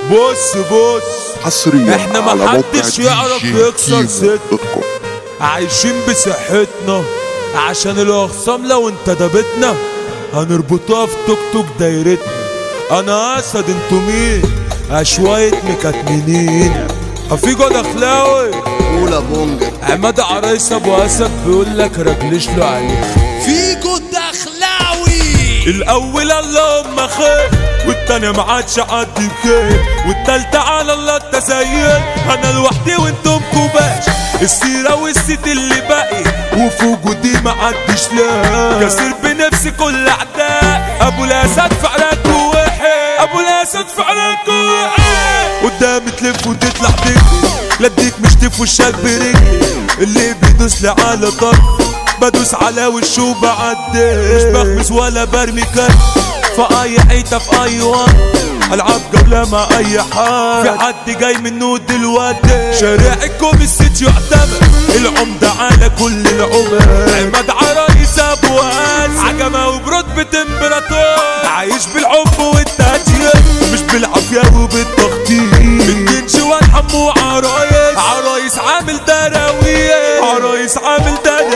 بص بص حصريا احنا على ما موقع حدش دي يعرف جي يكسر كيمو ست. دوت كوم. عايشين بصحتنا عشان الاخصام لو انتدبتنا هنربطها في توك توك دايرتنا انا اسد انتوا مين شوية مكتمنين افيجو دخلاوي اولى بونجا عماد عرايس ابو اسد بيقول لك رجلش له عليه فيجو الدخلاوي الاول اللهم خير والتانية ما عادش عدي بخير والتالتة على الله التزين انا لوحدي وانتم كوباش السيرة والست اللي باقي وفي وجودي ما عدش لا كسر بنفسي كل اعداء ابو الاسد فعلك وحش ابو الاسد فعلك وحش قدامي تلف وتطلع تجري لا اديك مش تف وشك برجلي اللي بيدوس لي على طرف بدوس على وشه وبعدي مش بخمس ولا برمي كلب في اي حيطة في اي وقت العب جولة مع اي حد في حد جاي منه دلوقتي شارع الكوميسيت يعتمد العمدة على كل العمر عماد عرايس ابو اس عجمة وبرتبة امبراطور عايش بالحب والتهجير مش بالعافية وبالتخطيط الجنش والحمو عرايس عرايس عامل دراوية عرايس عامل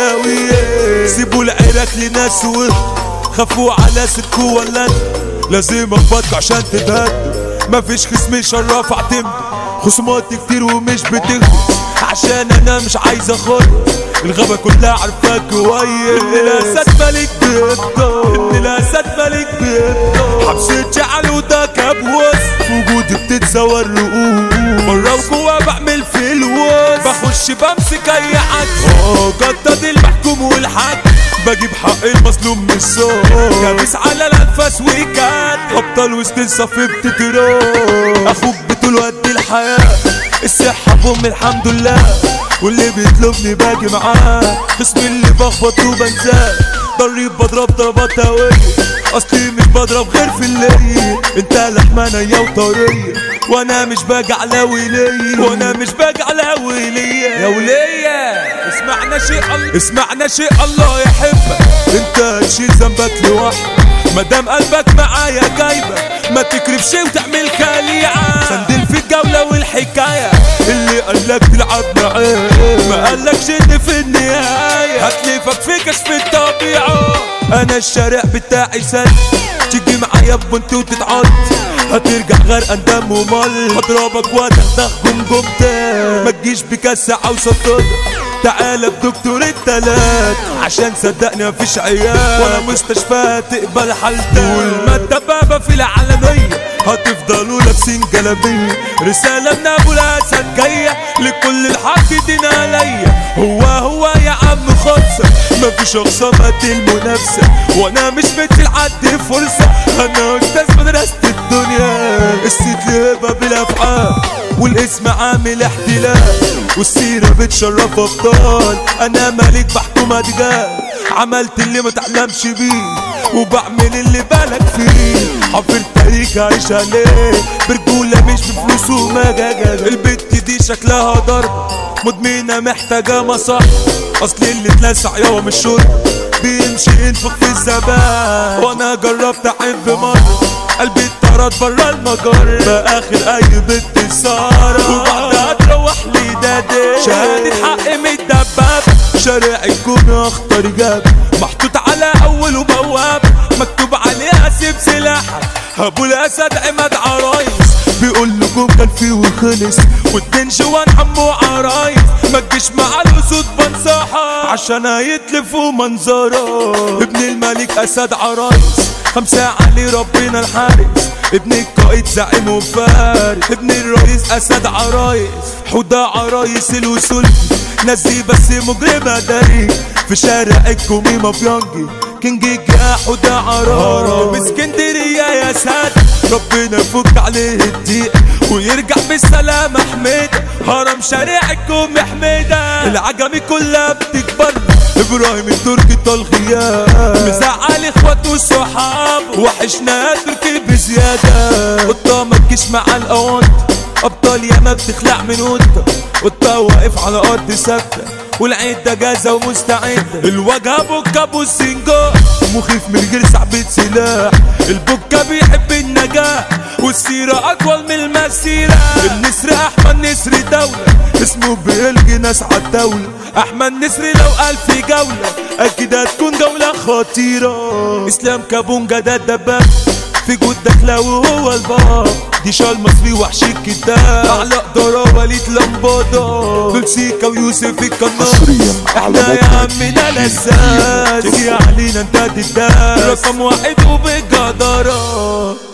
دراوية سيبوا العراك لناس وهم خافوا على سكو ولا انت لازم اخبطك عشان تتهد مفيش خصم يشرف اعتمد خصوماتي كتير ومش بتخلص عشان انا مش عايز اخد الغابة كلها عارفاك كويس ان الاسد ملك بيبطل ان الاسد ملك بيبطل حبسة جعل وده كابوس في وجودي بتتزور رؤوس مرة وجوا بعمل في الوز بخش بمسك اي حد اه جدد المحكوم والحاج بجيب حق المظلوم من الصوت كابس على الانفاس وكات ابطال وسط الصف بتترول اخوك بطول قد الحياه الصحه بام الحمد لله واللي بيطلبني باجي معاه اسمي اللي بخبط وبنساه ضريب بضرب ضربات هوية اصلي مش بضرب غير في الليل انت لحمة نية وطرية وانا مش باجي على ولية وانا مش باجي على ولية يا ولية اسمعنا شيء الله اسمعنا شيء الله يحبك انت تشيل ذنبك لوحدك مادام قلبك معايا جايبه ما تكرفش وتعمل خليعة سندل في الجولة والحكاية اللي قالك تلعب معاه ما قالكش ان في النهاية هتلفك في كشف الطبيعة انا الشارع بتاعي سد تيجي معايا بنت وتتعض هترجع غرقان دم ومل هضربك وهتخدخ جمجمتك ما تجيش بكسعة وسطر تعالى بدكتور التلات عشان صدقني مفيش عيال ولا مستشفى تقبل حالتك طول ما الدبابة في العالمية هتفضلوا لابسين جلابية رسالة من ابو الاسد جاية لكل الحاقدين عليا هو هو يا عم خلصة مفيش اخصامات المنافسة وانا مش مدي لحد فرصة انا استاذ مدرسة الدنيا الست هبة بالافعال والاسم عامل احتلال والسيرة بتشرف ابطال انا ملك بحكم ادجال عملت اللي ما تعلمش بيه وبعمل اللي بالك فيه حفر تاريخ عايش عليه برجولة مش بفلوس ومجاجة البت دي شكلها ضرب مدمنة محتاجة مصح اصل اللي اتلسع يوم الشرب بيمشي ينفخ في الزبان وانا جربت احب مرة قلبي اتطرد برا المجر باخر اي بنت سارة وبعدها تروح لي دادي شهادة حق متدبب شارع الكون اخطر جاب محطوط على اول وبواب مكتوب عليها سيب سلاحك ابو الاسد عماد عرايس بيقول لكم كان فيه وخلص والدين جوان حمو عرايس ما تجيش مع الاسود بنصحة عشان هيتلفوا منظره ابن الملك اسد عرايس خمسة علي ربنا الحارس ابن القائد زعيم وفارس ابن الرئيس اسد عرايس حوده عرايس الوصول نزي بس مجرمة داري في شارع الكومي مافيانجي كينج جا حوده عرايس باسكندرية يا ساد ربنا يفك عليه الضيق ويرجع بالسلامة حميد هرم شارع الكومي حميدة العجمي كلها بتكبر ابراهيم التركي طلخيان مزعل اخواته وصحاب وحشنا تركي بزيادة قطة ما تجيش مع الاوانت ابطال ياما بتخلع من قطة قطة واقف على ارض ثابتة والعدة جاهزة ومستعدة الواجهة بوكا بوسنجا مخيف من غير سحبة سلاح البوكا بيحب النجاح والسيرة أطول من المسيرة النسر أحمد نسر دولة اسمه بيلقي ناس عالدولة أحمد نسر لو قال في جولة أكيد هتكون جولة خطيرة إسلام كابونجا ده الدباب في جودك لو هو الباب دي شال مصري وحش الكتاب على قدرة وليد لمبادة دول سيكا ويوسف القناص حصرياً على احنا يا موقع عمنا لساس تيجي علينا انت تداس رقم واحد وبجدارة